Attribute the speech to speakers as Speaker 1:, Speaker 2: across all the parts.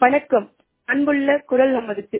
Speaker 1: வணக்கம் அன்புள்ள குரல் நமதுக்கு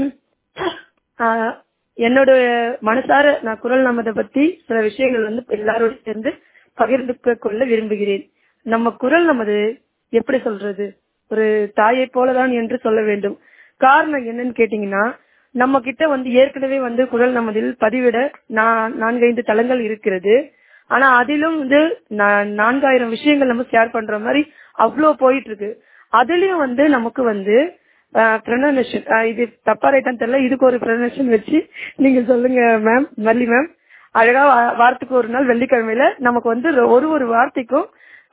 Speaker 1: ஆஹ் என்னோட மனசார நான் குரல் நமதை பத்தி சில விஷயங்கள் வந்து எல்லாரோட சேர்ந்து பகிர்ந்து கொள்ள விரும்புகிறேன் நம்ம குரல் நமது எப்படி சொல்றது ஒரு தாயை போலதான் என்று சொல்ல வேண்டும் காரணம் என்னன்னு கேட்டீங்கன்னா நம்ம கிட்ட வந்து ஏற்கனவே வந்து குரல் நமதில் பதிவிட நா- நான்கைந்து தளங்கள் இருக்கிறது ஆனா அதிலும் வந்து நா- நான்காயிரம் விஷயங்கள் நம்ம ஷேர் பண்ற மாதிரி அவ்வளோ போயிட்டு இருக்கு அதுலயும் வந்து நமக்கு வந்து ப்ரொனன்சியேஷன் இது தப்பா ரைட்டான்னு தெரியல இதுக்கு ஒரு ப்ரொனன்சியேஷன் வச்சு நீங்க சொல்லுங்க மேம் மல்லி மேம் அழகா வா- வாரத்துக்கு ஒரு நாள் வெள்ளிக்கிழமையில நமக்கு வந்து ஒரு ஒரு வார்த்தைக்கும்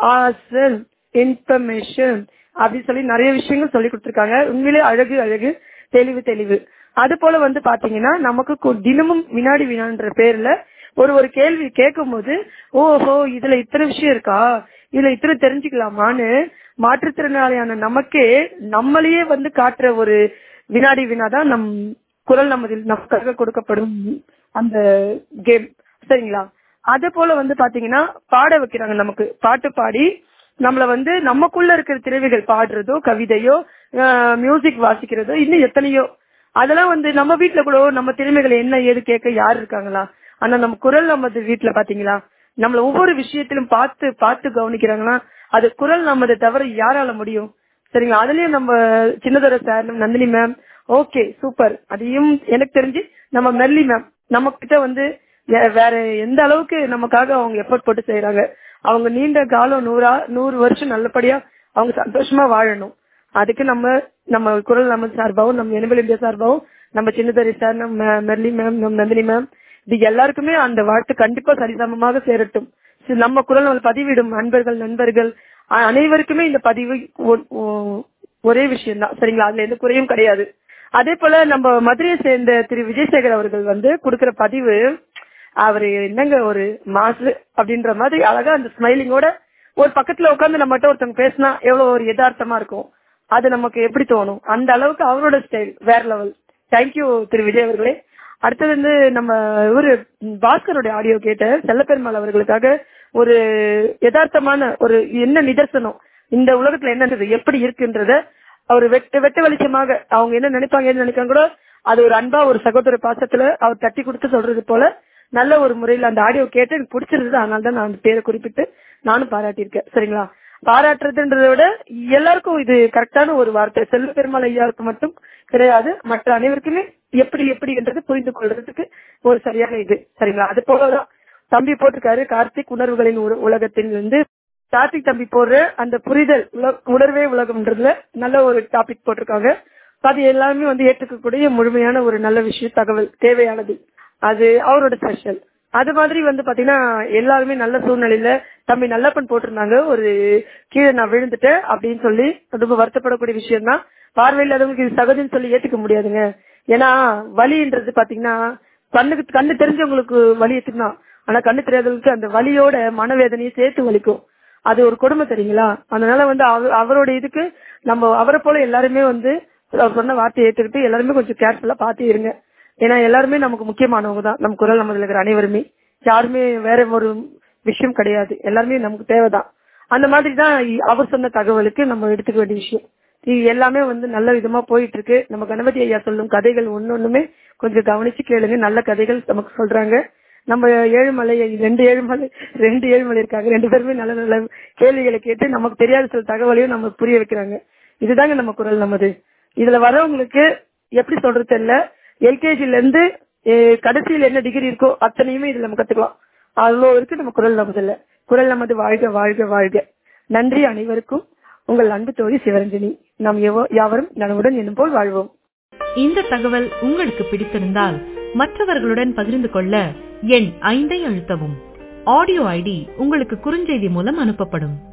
Speaker 1: ஆசல் இன்ஃபர்மேஷன் அப்படின்னு சொல்லி நிறைய விஷயங்கள் சொல்லி கொடுத்திருக்காங்க உண்மையிலே அழகு அழகு தெளிவு தெளிவு அது போல வந்து பாத்தீங்கன்னா நமக்கு கு- தினமும் வினாடி வினான்ற பேர்ல ஒரு ஒரு கேள்வி கேட்கும் போது ஓஹோ இதுல இத்தனை விஷயம் இருக்கா இதுல இத்தனை தெரிஞ்சுக்கலாமான்னு மாற்றுத்திறனாளியான நமக்கே நம்மளையே வந்து காட்டுற ஒரு வினாடி வினாதான் நம் குரல் நமதில் நமக்காக கொடுக்கப்படும் அந்த கேம் சரிங்களா அதே போல வந்து பாத்தீங்கன்னா பாட வைக்கிறாங்க நமக்கு பாட்டு பாடி நம்மள வந்து நமக்குள்ள இருக்கிற திறமைகள் பாடுறதோ கவிதையோ மியூசிக் வாசிக்கிறதோ இன்னும் எத்தனையோ அதெல்லாம் வந்து நம்ம வீட்ல கூட நம்ம திறமைகளை என்ன ஏது கேட்க யார் இருக்காங்களா ஆனா நம்ம குரல் நமது வீட்ல பாத்தீங்களா நம்மள ஒவ்வொரு விஷயத்திலும் பார்த்து பார்த்து கவனிக்கிறாங்கன்னா அது குரல் நமது தவிர யாரால முடியும் சரிங்களா அதுலயும் நம்ம சின்னதர சார் நம்ம நந்தினி மேம் ஓகே சூப்பர் அதையும் எனக்கு தெரிஞ்சு நம்ம மெர்லி மேம் நம்ம கிட்ட வந்து வே- வேற எந்த அளவுக்கு நமக்காக அவங்க எஃபர்ட் போட்டு செய்யறாங்க அவங்க நீண்ட காலம் நூறா நூறு வருஷம் நல்லபடியா அவங்க சந்தோஷமா வாழணும் அதுக்கு நம்ம நம்ம குரல் நம்ம சார்பாகவும் நம்ம எனபிள் இந்தியா சார்பாகவும் நம்ம சின்னதரி சார் நம்ம மெர்லி மேம் நம்ம நந்தினி மேம் இது எல்லாருக்குமே அந்த வாழ்த்து கண்டிப்பா சரிசமமாக சேரட்டும் சரி, நம்ம குரல் நம்ம பதிவிடும் அன்பர்கள் நண்பர்கள் அ- அனைவருக்குமே இந்த பதிவு ஒ- ஒ- ஒரே விஷயம் தான் சரிங்களா அதுல எந்த குறையும் கிடையாது அதே போல நம்ம மதுரையை சேர்ந்த திரு விஜயசேகர் அவர்கள் வந்து கொடுக்கிற பதிவு அவரு என்னங்க ஒரு மாசு அப்படின்ற மாதிரி அழகா அந்த ஸ்மைலிங்கோட ஒரு பக்கத்துல உட்கார்ந்து நம்மகிட்ட ஒருத்தவங்க பேசினா எவ்வளவு ஒரு யதார்த்தமா இருக்கும் அது நமக்கு எப்படி தோணும் அந்த அளவுக்கு அவரோட ஸ்டைல் வேற லெவல் தேங்க்யூ திரு விஜய் அவர்களே அடுத்தது வந்து நம்ம இவரு பாஸ்கருடைய ஆடியோ கேட்ட செல்லப்பெருமாள் அவர்களுக்காக ஒரு யதார்த்தமான ஒரு என்ன நிதர்சனம் இந்த உலகத்துல என்ன இருக்குது, எப்படி இருக்குன்றத அவர் வெட்ட வெட்ட வெளிச்சமாக அவங்க என்ன நினைப்பாங்க என்ன நினைக்காங்க கூட அது ஒரு அன்பா ஒரு சகோதர பாசத்துல அவர் தட்டி கொடுத்து சொல்றது போல நல்ல ஒரு முறையில் அந்த ஆடியோ கேட்டு எனக்கு பிடிச்சிருந்தது அதனால தான் நான் அந்த பேரை குறிப்பிட்டு நானும் பாராட்டியிருக்கேன் சரிங்களா பாராட்டுறதுன்றதை விட எல்லாருக்கும் இது கரெக்டான ஒரு வார்த்தை செல்வ பெருமாள் ஐயாவுக்கு மட்டும் கிடையாது மற்ற அனைவருக்குமே எப்படி எப்படி என்றது புரிந்து கொள்றதுக்கு ஒரு சரியான இது சரிங்களா அது போலதான் தம்பி போட்டிருக்காரு கார்த்திக் உணர்வுகளின் உல- உலகத்தில் இருந்து கார்த்திக் தம்பி போடுற அந்த புரிதல் உல- உணர்வே உலகம்ன்றதுல நல்ல ஒரு டாபிக் போட்டிருக்காங்க அது எல்லாருமே வந்து ஏற்றுக்கக்கூடிய முழுமையான ஒரு நல்ல விஷயம் தகவல் தேவையானது அது அவரோட ஸ்பெஷல் அது மாதிரி வந்து பாத்தீங்கன்னா எல்லாருமே நல்ல சூழ்நிலையில தம்பி நல்லப்பன் போட்டிருந்தாங்க ஒரு கீழே நான் விழுந்துட்டேன் அப்படின்னு சொல்லி ரொம்ப வருத்தப்படக்கூடிய விஷயம் தான் பார்வையில்லாதவங்களுக்கு இது சகஜம்னு சொல்லி ஏத்துக்க முடியாதுங்க ஏன்னா வலின்றது பாத்தீங்கன்னா கண்ணுக்கு கண்ணு தெரிஞ்சவங்களுக்கு வலி தான் ஆனா கண்ணு தெரியாதவங்களுக்கு அந்த வலியோட மனவேதனையை சேர்த்து வலிக்கும் அது ஒரு கொடுமை தெரியுங்களா அதனால வந்து அவ- அவரோட இதுக்கு நம்ம அவரை போல எல்லாருமே வந்து அவர் சொன்ன வார்த்தையை ஏத்துக்கிட்டு எல்லாருமே கொஞ்சம் கேர்ஃபுல்லா பார்த்து இருங்க ஏன்னா எல்லாருமே நமக்கு முக்கியமானவங்க தான் நம்ம குரல் நம்ம இருக்கிற அனைவருமே யாருமே வேற ஒரு விஷயம் கிடையாது எல்லாருமே நமக்கு தேவைதான் அந்த மாதிரி தான் இ- அவர் சொன்ன தகவலுக்கு நம்ம எடுத்துக்க வேண்டிய விஷயம் இது எல்லாமே வந்து நல்ல விதமா போயிட்டு இருக்கு நம்ம கணபதி ஐயா சொல்லும் கதைகள் ஒன்னொண்ணுமே கொஞ்சம் கவனிச்சு கேளுங்க நல்ல கதைகள் நமக்கு சொல்றாங்க நம்ம ஏழுமலை ரெண்டு ஏழுமலை ரெண்டு ஏழுமலை இருக்காங்க ரெண்டு பேருமே நல்ல நல்ல கேள்விகளை கேட்டு நமக்கு தெரியாத சில தகவலையும் நம்ம புரிய வைக்கிறாங்க இதுதாங்க நம்ம குரல் நமது இதுல வரவங்களுக்கு எப்படி சொல்றது தெரியல எல்கேஜில இருந்து அஹ், கடைசியில் என்ன டிகிரி இருக்கோ அத்தனையுமே இதுல நம்ம கத்துக்கலாம் அவ்வளோ இருக்கு நம்ம குரல் நமது இல்ல குரல் நமது வாழ்க வாழ்க வாழ்க நன்றி அனைவருக்கும் உங்கள் அன்பு தோழி சிவரஞ்சனி நாம் எவ- யாவரும் நலமுடன் என்னும் போல் வாழ்வோம்
Speaker 2: இந்த தகவல் உங்களுக்கு பிடித்திருந்தால் மற்றவர்களுடன் பகிர்ந்து கொள்ள எண் ஐந்தை அழுத்தவும் ஆடியோ ஐடி உங்களுக்கு குறுஞ்செய்தி மூலம் அனுப்பப்படும்